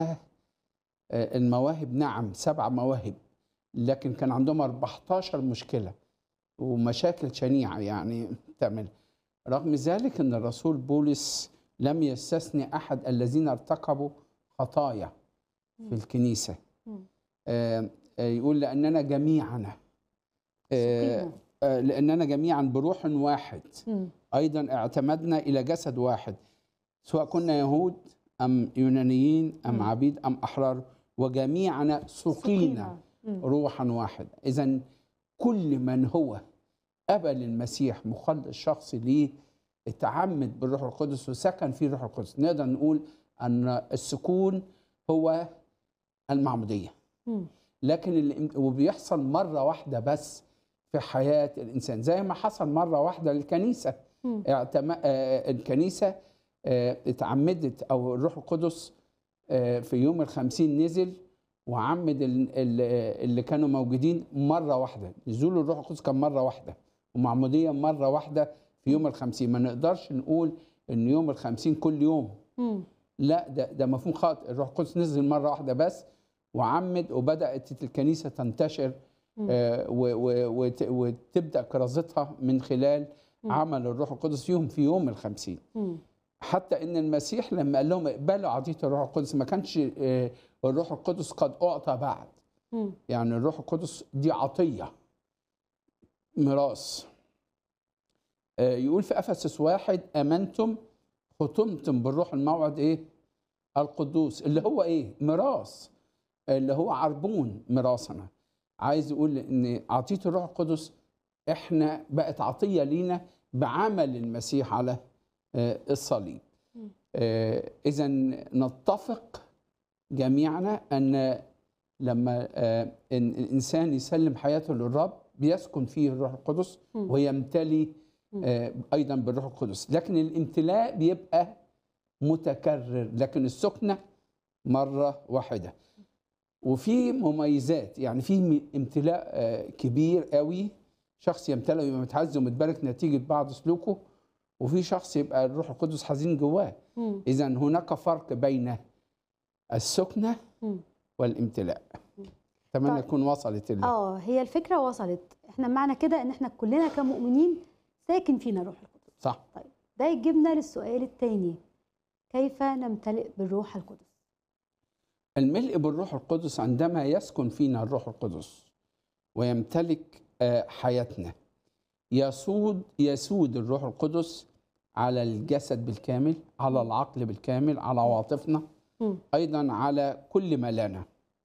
آه، المواهب نعم سبع مواهب لكن كان عندهم 14 مشكلة ومشاكل شنيعة يعني تعمل رغم ذلك أن الرسول بولس لم يستثني أحد الذين ارتكبوا خطايا في الكنيسة مم. آه، آه، يقول لأننا جميعنا آه، سقينا. آه، لأننا جميعا بروح واحد مم. أيضا اعتمدنا إلى جسد واحد سواء كنا يهود أم يونانيين أم مم. عبيد أم أحرار وجميعنا سقينا مم. روحا واحد إذا كل من هو قبل المسيح مخلص شخصي ليه اتعمد بالروح القدس وسكن فيه الروح القدس نقدر نقول أن السكون هو المعمودية مم. لكن اللي وبيحصل مرة واحدة بس في حياة الإنسان زي ما حصل مرة واحدة للكنيسة مم. اعتم... آه، الكنيسة آه، اتعمدت أو الروح القدس آه، في يوم الخمسين نزل وعمد ال- ال- اللي كانوا موجودين مرة واحدة نزول الروح القدس كان مرة واحدة ومعمودية مرة واحدة في يوم الخمسين ما نقدرش نقول إن يوم الخمسين كل يوم مم. لا ده ده مفهوم خاطئ الروح القدس نزل مره واحده بس وعمد وبدات الكنيسه تنتشر مم. آه، و- و- وت- وتبدا كرازتها من خلال مم. عمل الروح القدس فيهم في يوم الخمسين مم. حتى ان المسيح لما قال لهم اقبلوا عطيه الروح القدس ما كانش آه، الروح القدس قد اعطى بعد مم. يعني الروح القدس دي عطيه ميراث آه، يقول في افسس واحد امنتم ختمتم بالروح الموعد ايه القدوس اللي هو ايه ميراث اللي هو عربون ميراثنا عايز يقول ان عطيه الروح القدس احنا بقت عطيه لينا بعمل المسيح على آه، الصليب مم. اذا نتفق جميعنا ان لما آه، إن الانسان يسلم حياته للرب بيسكن فيه الروح القدس مم. ويمتلي مم. آه، ايضا بالروح القدس لكن الامتلاء بيبقى متكرر لكن السكنه مره واحده وفي مميزات يعني في م- امتلاء آه، كبير قوي شخص يمتلئ ويبقى متعز ومتبارك نتيجه بعض سلوكه وفي شخص يبقى الروح القدس حزين جواه مم. اذا هناك فرق بين السكنه مم. والامتلاء اتمنى طيب. تكون وصلت ال- اه هي الفكره وصلت احنا معنى كده ان احنا كلنا كمؤمنين ساكن فينا روح القدس صح ده يجيبنا للسؤال الثاني كيف نمتلئ بالروح القدس الملء بالروح القدس عندما يسكن فينا الروح القدس ويمتلك آه، حياتنا يسود يسود الروح القدس على الجسد بالكامل على العقل بالكامل على عواطفنا مم. ايضا على كل ما لنا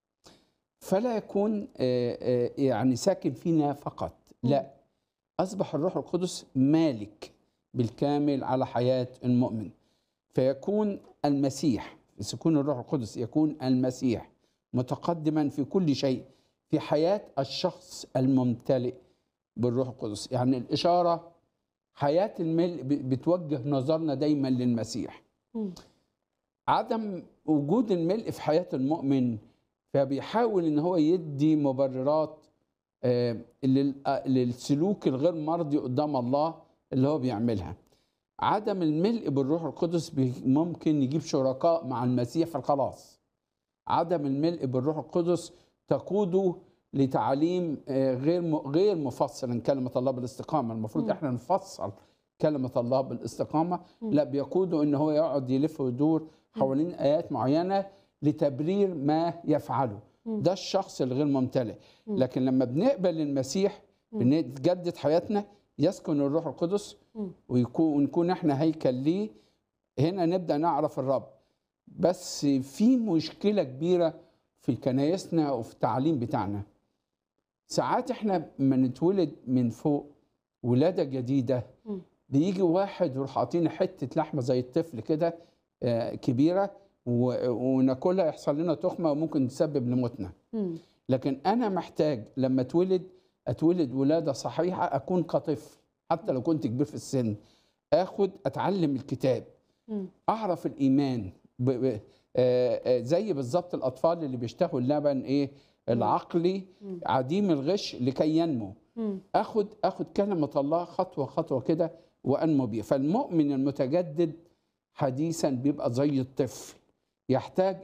فلا يكون آه، آه، يعني ساكن فينا فقط لا اصبح الروح القدس مالك بالكامل على حياه المؤمن فيكون المسيح في سكون الروح القدس يكون المسيح متقدما في كل شيء في حياه الشخص الممتلئ بالروح القدس يعني الاشاره حياه الملء ب- بتوجه نظرنا دايما للمسيح مم. عدم وجود الملء في حياة المؤمن فبيحاول ان هو يدي مبررات آه، لل- آه، للسلوك الغير مرضي قدام الله اللي هو بيعملها عدم الملء بالروح القدس بي- ممكن يجيب شركاء مع المسيح في الخلاص عدم الملء بالروح القدس تقوده لتعليم آه، غير م- غير مفصل كلمة الله بالاستقامة المفروض مم. احنا نفصل كلمة الله بالاستقامة مم. لا بيقوده ان هو يقعد يلف ويدور حوالين ايات معينه لتبرير ما يفعله مم. ده الشخص الغير ممتلئ مم. لكن لما بنقبل المسيح مم. بنتجدد حياتنا يسكن الروح القدس مم. ويكون ونكون احنا هيكل ليه هنا نبدا نعرف الرب بس في مشكله كبيره في كنايسنا وفي التعليم بتاعنا ساعات احنا لما نتولد من فوق ولاده جديده مم. بيجي واحد يروح عاطينا حته لحمه زي الطفل كده آه، كبيره و- وناكلها يحصل لنا تخمه وممكن تسبب لموتنا مم. لكن انا محتاج لما اتولد اتولد ولاده صحيحه اكون كطفل حتى لو كنت كبير في السن اخد اتعلم الكتاب مم. اعرف الايمان ب... ب... آه، آه، زي بالظبط الاطفال اللي بيشتهوا اللبن ايه العقلي مم. عديم الغش لكي ينمو مم. اخد اخد كلمه الله خطوه خطوه كده وانمو بيها فالمؤمن المتجدد حديثا بيبقى زي الطفل يحتاج